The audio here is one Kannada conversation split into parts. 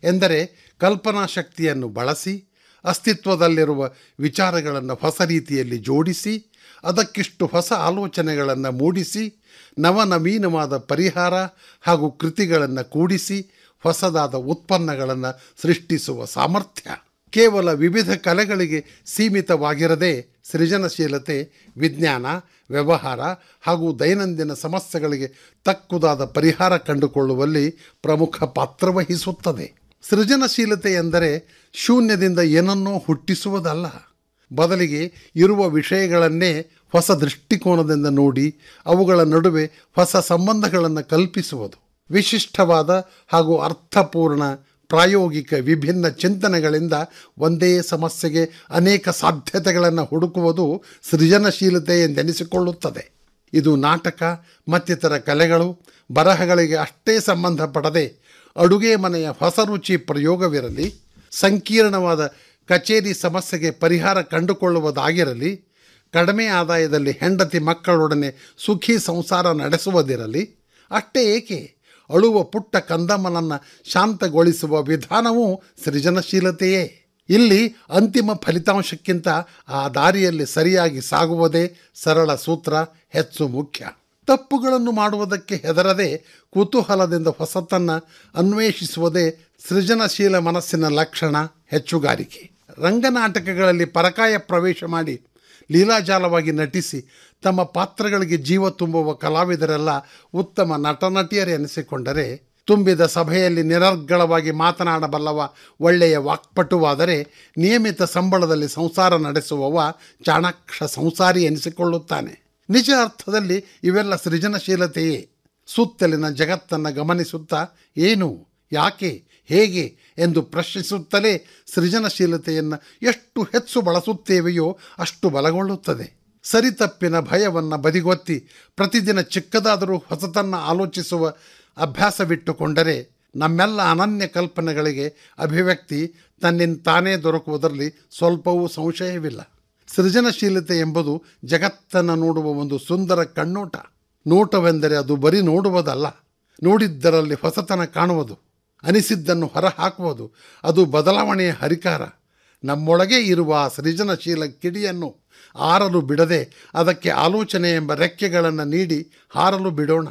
ಎಂದರೆ ಕಲ್ಪನಾ ಶಕ್ತಿಯನ್ನು ಬಳಸಿ ಅಸ್ತಿತ್ವದಲ್ಲಿರುವ ವಿಚಾರಗಳನ್ನು ಹೊಸ ರೀತಿಯಲ್ಲಿ ಜೋಡಿಸಿ ಅದಕ್ಕಿಷ್ಟು ಹೊಸ ಆಲೋಚನೆಗಳನ್ನು ಮೂಡಿಸಿ ನವನವೀನವಾದ ಪರಿಹಾರ ಹಾಗೂ ಕೃತಿಗಳನ್ನು ಕೂಡಿಸಿ ಹೊಸದಾದ ಉತ್ಪನ್ನಗಳನ್ನು ಸೃಷ್ಟಿಸುವ ಸಾಮರ್ಥ್ಯ ಕೇವಲ ವಿವಿಧ ಕಲೆಗಳಿಗೆ ಸೀಮಿತವಾಗಿರದೆ ಸೃಜನಶೀಲತೆ ವಿಜ್ಞಾನ ವ್ಯವಹಾರ ಹಾಗೂ ದೈನಂದಿನ ಸಮಸ್ಯೆಗಳಿಗೆ ತಕ್ಕುದಾದ ಪರಿಹಾರ ಕಂಡುಕೊಳ್ಳುವಲ್ಲಿ ಪ್ರಮುಖ ಪಾತ್ರ ವಹಿಸುತ್ತದೆ ಸೃಜನಶೀಲತೆ ಎಂದರೆ ಶೂನ್ಯದಿಂದ ಏನನ್ನೋ ಹುಟ್ಟಿಸುವುದಲ್ಲ ಬದಲಿಗೆ ಇರುವ ವಿಷಯಗಳನ್ನೇ ಹೊಸ ದೃಷ್ಟಿಕೋನದಿಂದ ನೋಡಿ ಅವುಗಳ ನಡುವೆ ಹೊಸ ಸಂಬಂಧಗಳನ್ನು ಕಲ್ಪಿಸುವುದು ವಿಶಿಷ್ಟವಾದ ಹಾಗೂ ಅರ್ಥಪೂರ್ಣ ಪ್ರಾಯೋಗಿಕ ವಿಭಿನ್ನ ಚಿಂತನೆಗಳಿಂದ ಒಂದೇ ಸಮಸ್ಯೆಗೆ ಅನೇಕ ಸಾಧ್ಯತೆಗಳನ್ನು ಹುಡುಕುವುದು ಸೃಜನಶೀಲತೆ ಎಂದೆನಿಸಿಕೊಳ್ಳುತ್ತದೆ ಇದು ನಾಟಕ ಮತ್ತಿತರ ಕಲೆಗಳು ಬರಹಗಳಿಗೆ ಅಷ್ಟೇ ಸಂಬಂಧಪಡದೆ ಅಡುಗೆ ಮನೆಯ ಹೊಸ ರುಚಿ ಪ್ರಯೋಗವಿರಲಿ ಸಂಕೀರ್ಣವಾದ ಕಚೇರಿ ಸಮಸ್ಯೆಗೆ ಪರಿಹಾರ ಕಂಡುಕೊಳ್ಳುವುದಾಗಿರಲಿ ಕಡಿಮೆ ಆದಾಯದಲ್ಲಿ ಹೆಂಡತಿ ಮಕ್ಕಳೊಡನೆ ಸುಖಿ ಸಂಸಾರ ನಡೆಸುವುದಿರಲಿ ಅಷ್ಟೇ ಏಕೆ ಅಳುವ ಪುಟ್ಟ ಕಂದಮ್ಮನನ್ನು ಶಾಂತಗೊಳಿಸುವ ವಿಧಾನವೂ ಸೃಜನಶೀಲತೆಯೇ ಇಲ್ಲಿ ಅಂತಿಮ ಫಲಿತಾಂಶಕ್ಕಿಂತ ಆ ದಾರಿಯಲ್ಲಿ ಸರಿಯಾಗಿ ಸಾಗುವುದೇ ಸರಳ ಸೂತ್ರ ಹೆಚ್ಚು ಮುಖ್ಯ ತಪ್ಪುಗಳನ್ನು ಮಾಡುವುದಕ್ಕೆ ಹೆದರದೆ ಕುತೂಹಲದಿಂದ ಹೊಸತನ್ನು ಅನ್ವೇಷಿಸುವುದೇ ಸೃಜನಶೀಲ ಮನಸ್ಸಿನ ಲಕ್ಷಣ ಹೆಚ್ಚುಗಾರಿಕೆ ರಂಗನಾಟಕಗಳಲ್ಲಿ ಪರಕಾಯ ಪ್ರವೇಶ ಮಾಡಿ ಲೀಲಾಜಾಲವಾಗಿ ನಟಿಸಿ ತಮ್ಮ ಪಾತ್ರಗಳಿಗೆ ಜೀವ ತುಂಬುವ ಕಲಾವಿದರೆಲ್ಲ ಉತ್ತಮ ನಟನಟಿಯರು ಎನಿಸಿಕೊಂಡರೆ ತುಂಬಿದ ಸಭೆಯಲ್ಲಿ ನಿರರ್ಗಳವಾಗಿ ಮಾತನಾಡಬಲ್ಲವ ಒಳ್ಳೆಯ ವಾಕ್ಪಟುವಾದರೆ ನಿಯಮಿತ ಸಂಬಳದಲ್ಲಿ ಸಂಸಾರ ನಡೆಸುವವ ಚಾಣಾಕ್ಷ ಸಂಸಾರಿ ಎನಿಸಿಕೊಳ್ಳುತ್ತಾನೆ ನಿಜ ಅರ್ಥದಲ್ಲಿ ಇವೆಲ್ಲ ಸೃಜನಶೀಲತೆಯೇ ಸುತ್ತಲಿನ ಜಗತ್ತನ್ನು ಗಮನಿಸುತ್ತಾ ಏನು ಯಾಕೆ ಹೇಗೆ ಎಂದು ಪ್ರಶ್ನಿಸುತ್ತಲೇ ಸೃಜನಶೀಲತೆಯನ್ನು ಎಷ್ಟು ಹೆಚ್ಚು ಬಳಸುತ್ತೇವೆಯೋ ಅಷ್ಟು ಬಲಗೊಳ್ಳುತ್ತದೆ ಸರಿತಪ್ಪಿನ ಭಯವನ್ನು ಬದಿಗೊತ್ತಿ ಪ್ರತಿದಿನ ಚಿಕ್ಕದಾದರೂ ಹೊಸತನ್ನು ಆಲೋಚಿಸುವ ಅಭ್ಯಾಸವಿಟ್ಟುಕೊಂಡರೆ ನಮ್ಮೆಲ್ಲ ಅನನ್ಯ ಕಲ್ಪನೆಗಳಿಗೆ ಅಭಿವ್ಯಕ್ತಿ ತನ್ನಿಂದ ತಾನೇ ದೊರಕುವುದರಲ್ಲಿ ಸ್ವಲ್ಪವೂ ಸಂಶಯವಿಲ್ಲ ಸೃಜನಶೀಲತೆ ಎಂಬುದು ಜಗತ್ತನ್ನು ನೋಡುವ ಒಂದು ಸುಂದರ ಕಣ್ಣೋಟ ನೋಟವೆಂದರೆ ಅದು ಬರೀ ನೋಡುವುದಲ್ಲ ನೋಡಿದ್ದರಲ್ಲಿ ಹೊಸತನ ಕಾಣುವುದು ಅನಿಸಿದ್ದನ್ನು ಹೊರಹಾಕುವುದು ಅದು ಬದಲಾವಣೆಯ ಹರಿಕಾರ ನಮ್ಮೊಳಗೆ ಇರುವ ಆ ಸೃಜನಶೀಲ ಕಿಡಿಯನ್ನು ಆರಲು ಬಿಡದೆ ಅದಕ್ಕೆ ಆಲೋಚನೆ ಎಂಬ ರೆಕ್ಕೆಗಳನ್ನು ನೀಡಿ ಹಾರಲು ಬಿಡೋಣ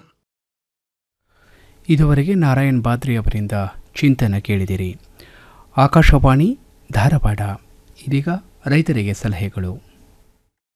ಇದುವರೆಗೆ ನಾರಾಯಣ್ ಬಾದ್ರಿ ಅವರಿಂದ ಚಿಂತನ ಕೇಳಿದಿರಿ ಆಕಾಶವಾಣಿ ಧಾರವಾಡ ಇದೀಗ ರೈತರಿಗೆ ಸಲಹೆಗಳು